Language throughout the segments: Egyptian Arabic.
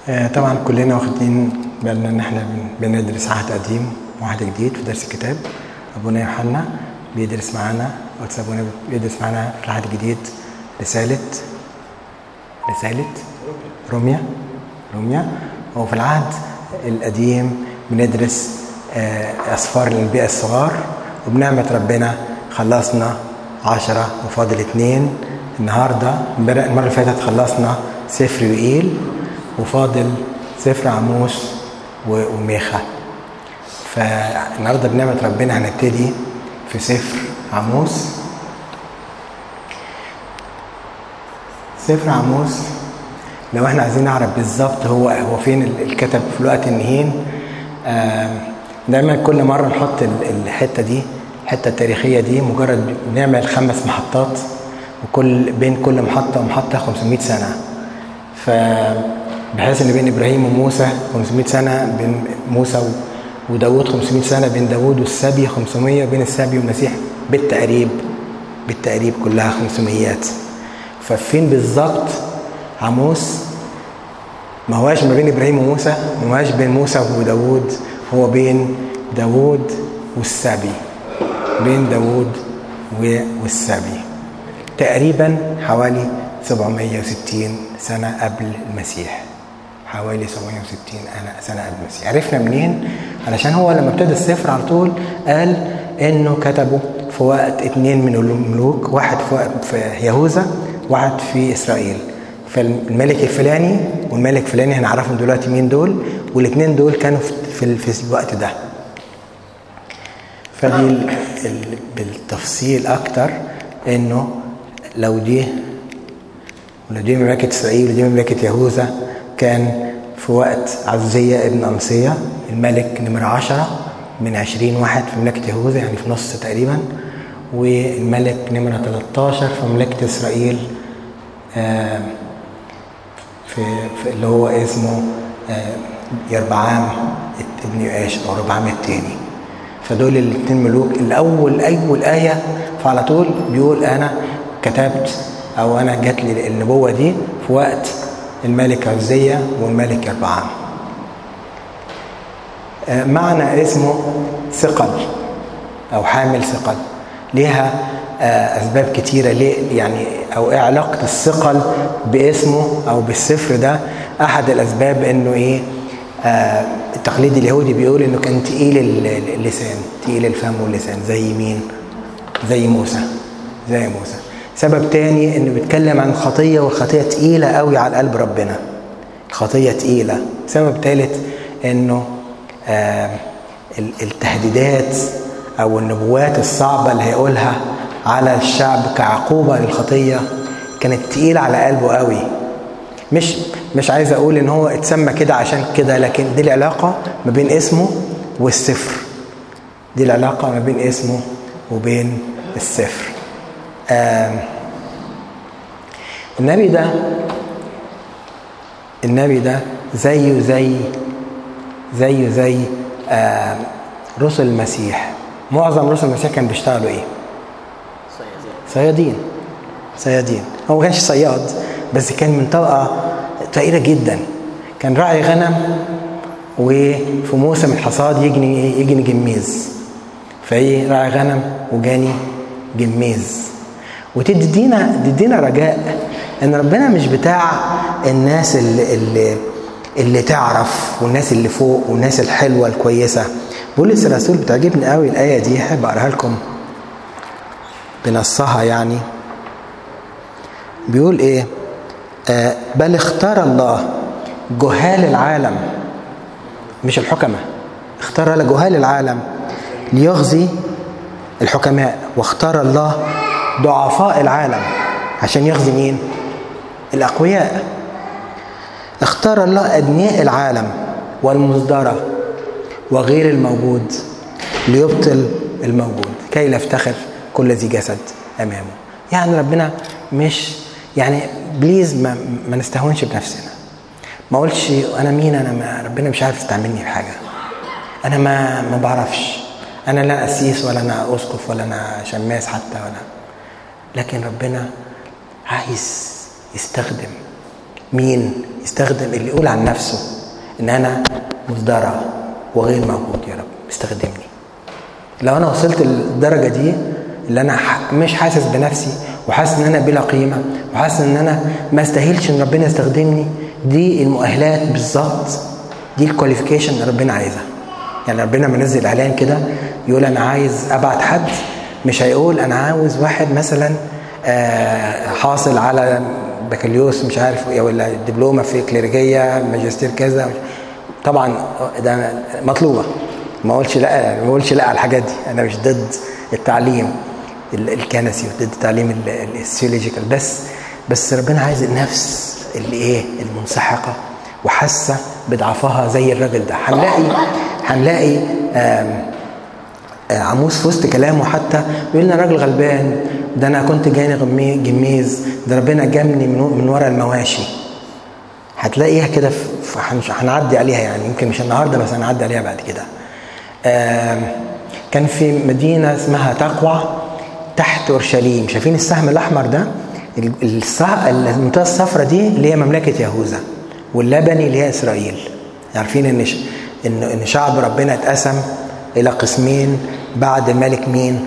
آه، طبعا كلنا واخدين بالنا ان احنا بن- بندرس عهد قديم وعهد جديد في درس الكتاب ابونا يوحنا بيدرس معانا قدس ابونا بيدرس معانا في العهد الجديد رسالة رسالة روميا روميا وفي العهد القديم بندرس آه، أسفار الأنبياء الصغار وبنعمة ربنا خلصنا عشرة وفاضل اتنين النهاردة امبارح- المرة اللي فاتت خلصنا سفر يوئيل وفاضل سفر عموس و- وميخا فالنهارده بنعمة ربنا هنبتدي في سفر عموس سفر عموس لو احنا عايزين نعرف بالظبط هو هو فين ال- الكتب في الوقت النهين آم، دايما كل مره نحط ال- الحته دي الحته التاريخيه دي مجرد بنعمل خمس محطات وكل بين كل محطه ومحطه 500 سنه ف بحيث ان بين ابراهيم وموسى 500 سنه بين موسى و- وداوود 500 سنه بين داوود والسبي 500 وبين السبي والمسيح بالتقريب بالتقريب كلها 500 ففين بالظبط عموس ما هواش ما بين ابراهيم وموسى ما هواش بين موسى وداوود هو بين داوود والسبي بين داوود و- والسبي تقريبا حوالي 760 سنة قبل المسيح حوالي 760 أنا- سنة قبل المسيح عرفنا منين؟ علشان هو لما ابتدى السفر على طول قال انه كتبه في وقت اتنين من الملوك واحد في, وقت في يهوذا واحد في اسرائيل فالملك الفلاني والملك الفلاني هنعرفهم دلوقتي مين دول والاثنين دول كانوا في, في, في الوقت ده فدي ال- ال- بالتفصيل اكتر انه لو دي لو دي مملكه اسرائيل ودي مملكه يهوذا كان في وقت عزية ابن أمسية الملك نمرة عشرة من عشرين واحد في مملكة يهوذا يعني في نص تقريبا والملك نمرة 13 في مملكة إسرائيل آه، في, في اللي هو اسمه آه، يربعام ابن يؤاش أو ربعام الثاني فدول الاثنين ملوك الاول اول ايه فعلى طول بيقول انا كتبت او انا جات لي النبوه دي في وقت الملك عزيه والملك يربعام آه، معنى اسمه ثقل او حامل ثقل ليها آه، اسباب كتيره ليه يعني او ايه علاقه الثقل باسمه او بالسفر ده احد الاسباب انه ايه آه، التقليد اليهودي بيقول انه كان تقيل ال- اللسان تقيل الفم واللسان زي مين زي موسى زي موسى سبب تاني انه بيتكلم عن الخطيه والخطيه تقيله قوي على قلب ربنا الخطيه تقيله سبب ثالث انه آه ال- التهديدات او النبوات الصعبه اللي هيقولها على الشعب كعقوبه للخطيه كانت تقيله على قلبه قوي مش مش عايز اقول ان هو اتسمى كده عشان كده لكن دي العلاقه ما بين اسمه والسفر دي العلاقه ما بين اسمه وبين السفر آم، النبي ده النبي ده زيه زي زيه زي آم، رسل المسيح معظم رسل المسيح كانوا بيشتغلوا ايه صيادين صيادين هو ما كانش صياد بس كان من طبقه فقيره جدا كان راعي غنم وفي موسم الحصاد يجني يجني جميز فايه راعي غنم وجاني جميز وتدينا تدينا رجاء ان ربنا مش بتاع الناس اللي اللي, اللي تعرف والناس اللي فوق والناس الحلوه الكويسه بولس الرسول بتعجبني قوي الايه دي احب اقراها لكم بنصها يعني بيقول ايه آه بل اختار الله جهال العالم مش الحكماء اختار الله جهال العالم ليغزي الحكماء واختار الله ضعفاء العالم عشان يغزي مين الاقوياء اختار الله ادنياء العالم والمصدره وغير الموجود ليبطل الموجود كي لا يفتخر كل ذي جسد امامه يعني ربنا مش يعني بليز ما, ما نستهونش بنفسنا ما اقولش انا مين انا ما ربنا مش عارف يستعملني في حاجه انا ما ما بعرفش انا لا قسيس ولا انا اسقف ولا انا شماس حتى ولا لكن ربنا عايز يستخدم مين يستخدم اللي يقول عن نفسه ان انا مزدرع وغير موجود يا رب استخدمني لو انا وصلت للدرجه دي اللي انا مش حاسس بنفسي وحاسس ان انا بلا قيمه وحاسس ان انا ما استاهلش ان ربنا يستخدمني دي المؤهلات بالظبط دي الكواليفيكيشن اللي ربنا عايزها يعني ربنا منزل اعلان كده يقول انا عايز ابعت حد مش هيقول انا عاوز واحد مثلا حاصل على بكالوريوس مش عارف ولا دبلومه في كليريكيه ماجستير كذا طبعا ده مطلوبه ما اقولش لا ما اقولش لا على الحاجات دي انا مش ضد التعليم الكنسي وضد التعليم السيولوجيكال بس بس ربنا عايز النفس اللي ايه المنسحقه وحاسه بضعفها زي الراجل ده هنلاقي هنلاقي عموس في وسط كلامه حتى بيقول لنا راجل غلبان ده انا كنت جاني جميز ده ربنا جابني من من ورا المواشي هتلاقيها كده هنعدي عليها يعني يمكن مش النهارده بس هنعدي عليها بعد كده كان في مدينه اسمها تقوى تحت اورشليم شايفين السهم الاحمر ده المنطقه الصفراء دي اللي هي مملكه يهوذا واللبني اللي هي اسرائيل عارفين ان ان ان شعب ربنا اتقسم الى قسمين بعد الملك مين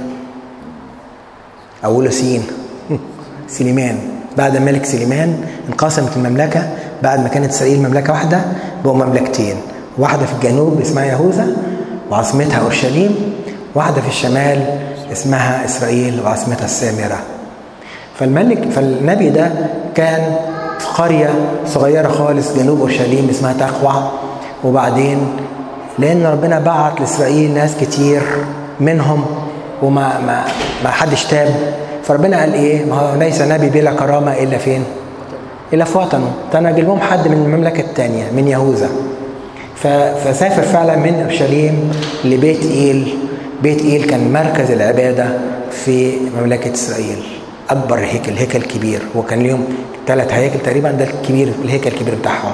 اوله سين سليمان بعد الملك سليمان انقسمت المملكه بعد ما كانت اسرائيل مملكه واحده بقوا مملكتين واحده في الجنوب اسمها يهوذا وعاصمتها اورشليم واحده في الشمال اسمها اسرائيل وعاصمتها السامره فالملك فالنبي ده كان في قريه صغيره خالص جنوب اورشليم اسمها تقوى وبعدين لان ربنا بعت لاسرائيل ناس كتير منهم وما ما ما حدش تاب فربنا قال ايه ما هو ليس نبي بلا كرامه الا فين الا في وطنه فانا اجيب لهم حد من المملكه الثانيه من يهوذا فسافر فعلا من اورشليم لبيت ايل بيت ايل كان مركز العباده في مملكه اسرائيل اكبر هيكل هيكل كبير وكان ليهم ثلاث هياكل تقريبا ده الكبير الهيكل الكبير بتاعهم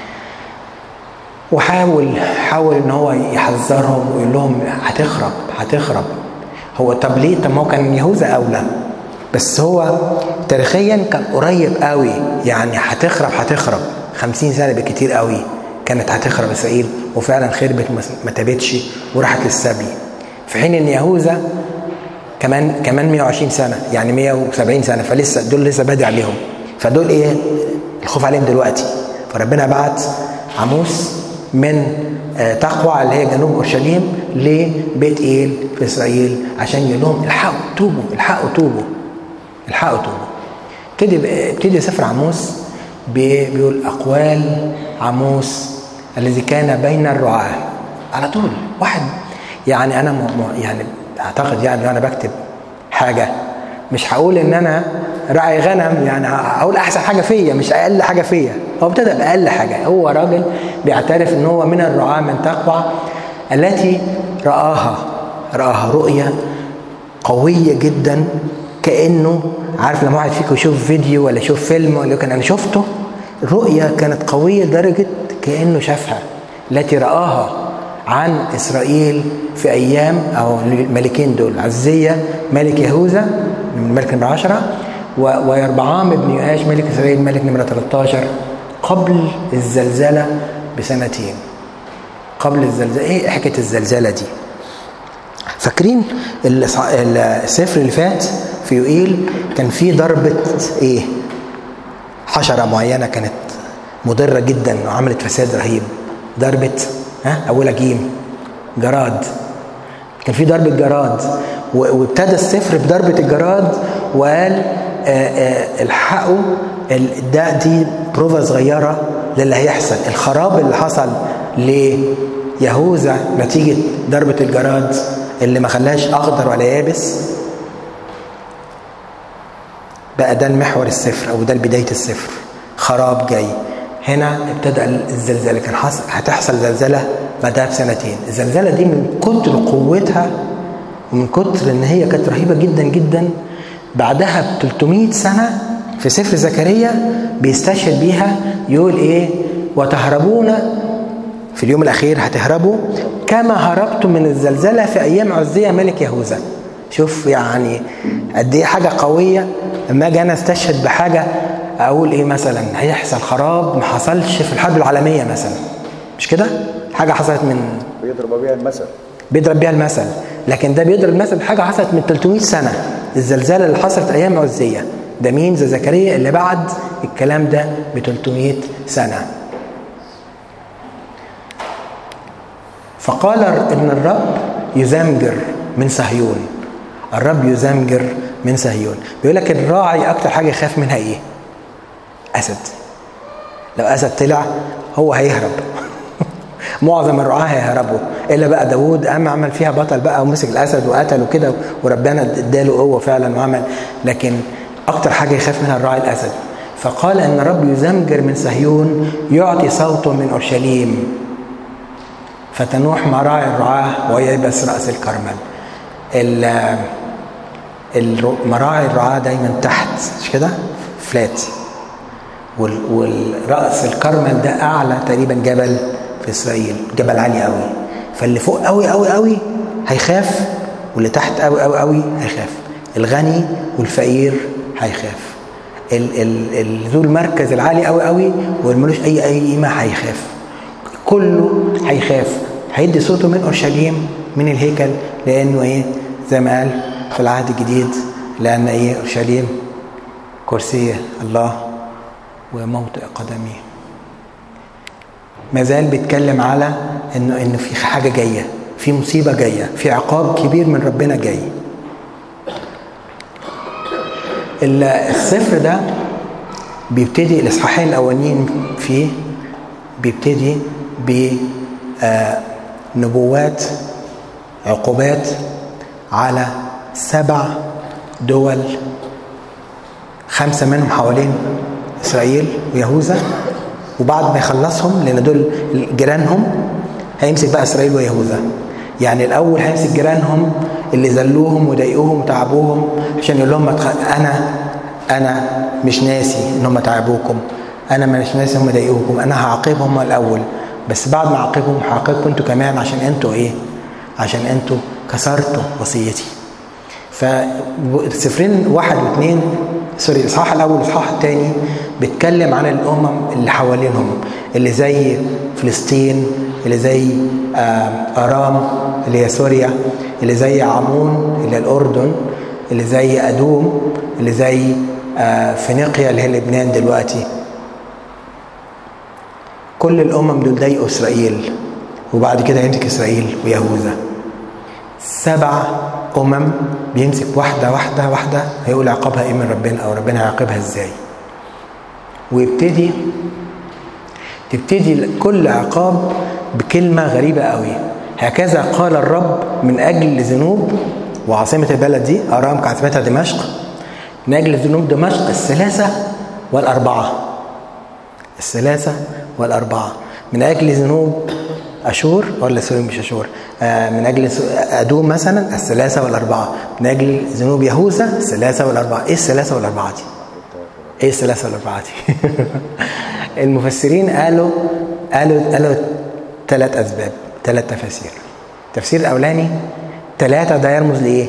وحاول حاول ان هو يحذرهم ويقول لهم هتخرب هتخرب هو طب ليه طب ما هو كان يهوذا اولى بس هو تاريخيا كان قريب قوي يعني هتخرب هتخرب خمسين سنة بالكتير قوي كانت هتخرب إسرائيل وفعلا خربت ما تابتش وراحت للسبي في حين إن يهوذا كمان كمان 120 سنة يعني 170 سنة فلسه دول لسه بادئ عليهم فدول إيه الخوف عليهم دلوقتي فربنا بعت عموس من تقوى اللي هي جنوب اورشليم لبيت ايل في اسرائيل عشان يقول لهم الحقوا توبوا الحقوا توبوا الحقوا توبوا ابتدي ابتدي سفر عموس بيقول اقوال عموس الذي كان بين الرعاة على طول واحد يعني انا م... يعني اعتقد يعني انا بكتب حاجه مش هقول ان انا راعي غنم يعني هقول احسن حاجه فيا مش اقل حاجه فيا هو ابتدى باقل حاجه هو راجل بيعترف ان هو من الرعاه من تقوى التي راها راها رؤيه قويه جدا كانه عارف لما واحد فيكم يشوف فيديو ولا يشوف فيلم ولا كان انا شفته رؤيه كانت قويه لدرجه كانه شافها التي راها عن اسرائيل في ايام او الملكين دول عزيه ملك يهوذا من الملك نمره 10 ويربعام ابن يؤاش ملك اسرائيل ملك نمره 13 قبل الزلزله بسنتين قبل الزلزله ايه حكايه الزلزله دي فاكرين السفر اللي فات في يوئيل كان في ضربه ايه حشره معينه كانت مضره جدا وعملت فساد رهيب ضربه ها اولها جيم جراد كان في ضربه جراد وابتدى السفر بضربه الجراد وقال الحقوا ده دي بروفا صغيره للي هيحصل الخراب اللي حصل ليهوذا نتيجه ضربه الجراد اللي ما خلاش اخضر ولا يابس بقى ده المحور السفر او ده بدايه السفر خراب جاي هنا ابتدى الزلزال كان حصل هتحصل زلزله بعدها بسنتين الزلزله دي من كتر قوتها ومن كتر ان هي كانت رهيبه جدا جدا بعدها ب 300 سنه في سفر زكريا بيستشهد بيها يقول ايه وتهربون في اليوم الاخير هتهربوا كما هربتم من الزلزله في ايام عزيه ملك يهوذا شوف يعني قد ايه حاجه قويه لما اجي انا استشهد بحاجه اقول ايه مثلا هيحصل خراب ما حصلش في الحرب العالميه مثلا مش كده حاجه حصلت من بيضرب بيها المثل بيضرب بيها المثل لكن ده بيضرب المثل بحاجه حصلت من 300 سنه الزلزال اللي حصلت ايام عزيه ده مين زي زكريا اللي بعد الكلام ده ب 300 سنه فقال ان الرب يزمجر من صهيون الرب يزمجر من صهيون بيقول لك الراعي اكتر حاجه يخاف منها ايه اسد لو اسد طلع هو هيهرب معظم الرعاة هيهربوا الا بقى داوود قام عمل فيها بطل بقى ومسك الاسد وقتله كده وربنا اداله قوه فعلا وعمل لكن اكتر حاجه يخاف منها الراعي الاسد فقال ان الرب يزمجر من صهيون يعطي صوته من اورشليم فتنوح مراعي الرعاة ويبس راس الكرمل مراعي الرعاة دايما تحت مش كده فلات والراس الكرمل ده اعلى تقريبا جبل في اسرائيل جبل عالي قوي فاللي فوق قوي قوي قوي هيخاف واللي تحت قوي قوي قوي هيخاف الغني والفقير هيخاف ذو المركز العالي قوي قوي واللي ملوش اي اي قيمه هيخاف كله هيخاف هيدي صوته من اورشليم من الهيكل لانه ايه زي ما قال في العهد الجديد لان ايه اورشليم كرسي الله وموطئ قدميه ما زال بيتكلم على انه انه في حاجه جايه في مصيبه جايه في عقاب كبير من ربنا جاي السفر ده بيبتدي الاصحاحين الاولانيين فيه بيبتدي بنبوات عقوبات على سبع دول خمسه منهم حوالين اسرائيل ويهوذا وبعد ما يخلصهم لان دول جيرانهم هيمسك بقى اسرائيل ويهوذا يعني الاول هيمسك جيرانهم اللي ذلوهم وضايقوهم وتعبوهم عشان يقول لهم انا انا مش ناسي ان هم تعبوكم انا مش ناسي هم ضايقوكم انا هعاقبهم الاول بس بعد ما اعاقبهم هعاقبكم انتوا كمان عشان انتوا ايه عشان انتوا كسرتوا وصيتي فسفرين واحد واثنين سوري الاصحاح الاول والاصحاح الثاني بيتكلم عن الامم اللي حوالينهم اللي زي فلسطين اللي زي ارام اللي هي سوريا اللي زي عمون اللي هي الاردن اللي زي ادوم اللي زي فينيقيا اللي هي لبنان دلوقتي كل الامم دول ضايقوا اسرائيل وبعد كده يمسك اسرائيل ويهوذا سبع امم بيمسك واحده واحده واحده هيقول عقابها ايه من ربنا او ربنا هيعاقبها ازاي ويبتدي تبتدي كل عقاب بكلمه غريبه قوي هكذا قال الرب من اجل ذنوب وعاصمه البلد دي ارام كعاصمتها دمشق من اجل ذنوب دمشق الثلاثه والاربعه الثلاثه والاربعه من اجل ذنوب اشور ولا سوري مش اشور آه من اجل ادوم مثلا الثلاثه والاربعه من اجل ذنوب يهوذا الثلاثه والاربعه ايه الثلاثه والاربعه دي؟ ايه الثلاثه والاربعه دي؟ المفسرين قالوا قالوا قالوا ثلاث اسباب ثلاث تفاسير التفسير الاولاني ثلاثه ده يرمز لايه؟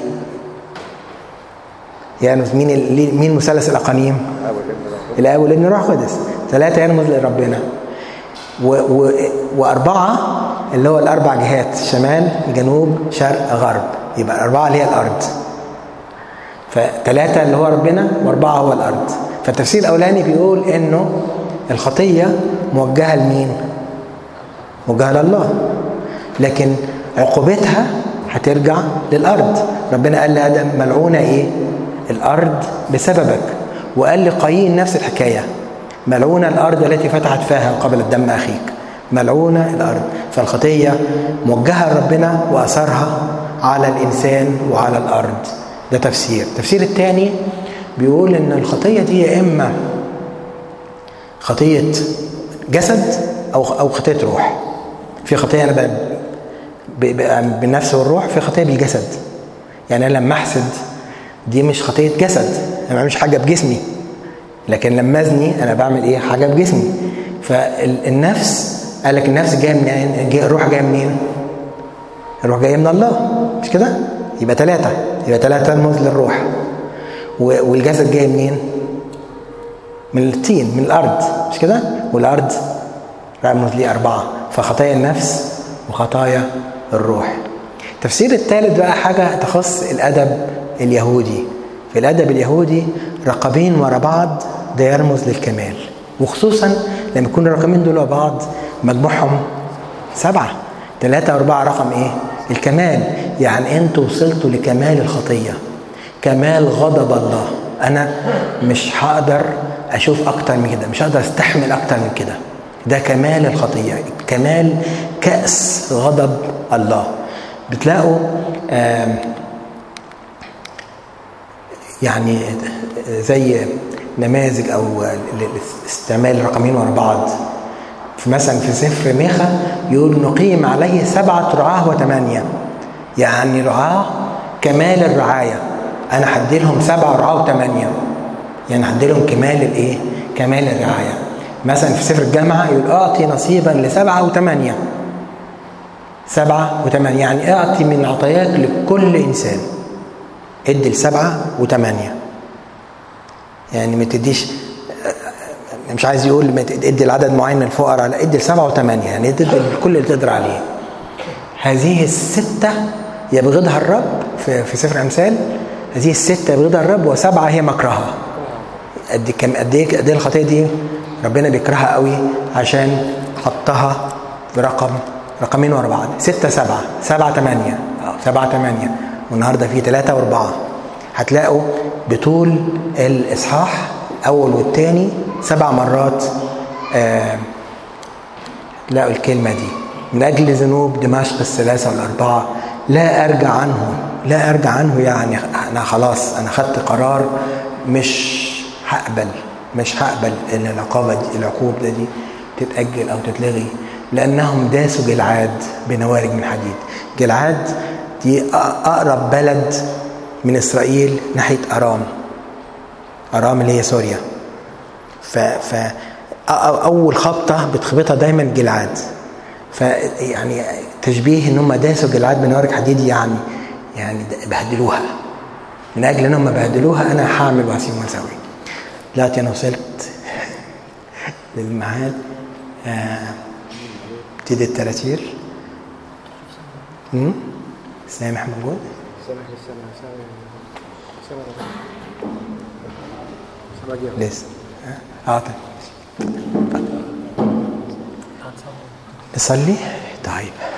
يرمز مين ال... مين مثلث الاقانيم؟ الاب والابن الروح القدس ثلاثه يرمز لربنا و... و... وأربعة اللي هو الأربع جهات شمال جنوب شرق غرب يبقى الأربعة اللي هي الأرض فثلاثة اللي هو ربنا وأربعة هو الأرض فالتفسير الأولاني بيقول إنه الخطية موجهة لمين؟ موجهة لله لكن عقوبتها هترجع للأرض ربنا قال لآدم ملعونة إيه؟ الأرض بسببك وقال لقايين نفس الحكاية ملعونة الأرض التي فتحت فاها قبل الدم أخيك ملعونة الأرض فالخطية موجهة لربنا وأثرها على الإنسان وعلى الأرض ده تفسير التفسير الثاني بيقول إن الخطية دي يا إما خطية جسد أو أو خطية روح في خطية أنا بالنفس والروح في خطية بالجسد يعني أنا لما أحسد دي مش خطية جسد أنا ما بعملش حاجة بجسمي لكن لما أزني أنا بعمل إيه حاجة بجسمي فالنفس قال لك النفس جايه منين؟ جاي الروح جايه منين؟ الروح جايه من الله مش كده؟ يبقى ثلاثة يبقى ثلاثة رمز للروح والجسد جاي منين؟ من الطين من الارض مش كده والارض رمز ليه اربعه فخطايا النفس وخطايا الروح التفسير الثالث بقى حاجه تخص الادب اليهودي في الادب اليهودي رقمين ورا بعض ده يرمز للكمال وخصوصا لما يكون الرقمين دول ورا بعض مجموعهم سبعه ثلاثه واربعه رقم ايه؟ الكمال يعني انتوا وصلتوا لكمال الخطيه كمال غضب الله انا مش هقدر اشوف اكتر من كده مش هقدر استحمل اكتر من كده ده كمال الخطيه كمال كاس غضب الله بتلاقوا يعني زي نماذج او استعمال الرقمين ورا بعض في مثلا في سفر ميخا يقول نقيم عليه سبعة رعاة وثمانية يعني رعاة كمال الرعاية أنا هدي لهم سبعة رعاة وثمانية يعني هدي لهم كمال الإيه؟ كمال الرعاية مثلا في سفر الجامعة يقول أعطي نصيبا لسبعة وثمانية سبعة وثمانية يعني أعطي من عطاياك لكل إنسان ادي لسبعة وثمانية يعني ما تديش مش عايز يقول ما ادي العدد معين من الفقراء لا ادي لسبعه وثمانيه يعني ادي الكل اللي تقدر عليه. هذه السته يبغضها الرب في, في سفر امثال هذه السته يبغضها الرب وسبعه هي مكرهها. قد كم قد ايه قد ايه الخطيه دي ربنا بيكرهها قوي عشان حطها برقم رقمين ورا بعض ستة سبعة سبعة ثمانية سبعة ثمانية والنهاردة في ثلاثة وأربعة هتلاقوا بطول الإصحاح الأول والثاني سبع مرات آه لقوا الكلمة دي من أجل ذنوب دمشق الثلاثة والأربعة لا أرجع عنه لا أرجع عنه يعني أنا خلاص أنا خدت قرار مش هقبل مش هقبل إن العقوبة دي العقوبة دي تتأجل أو تتلغي لأنهم داسوا جلعاد بنوارج من حديد جلعاد دي أقرب بلد من إسرائيل ناحية أرام أرام اللي هي سوريا ف, ف اول خبطه بتخبطها دايما جلعاد فيعني تشبيه ان هم داسوا جلعاد بنوارج حديد يعني يعني بهدلوها من اجل ان هم بهدلوها انا هعمل وهسيب واسوي دلوقتي انا وصلت للميعاد ابتدي آه التراتير سامح موجود؟ سامح لسه سامح لسه اه طيب نصلي طيب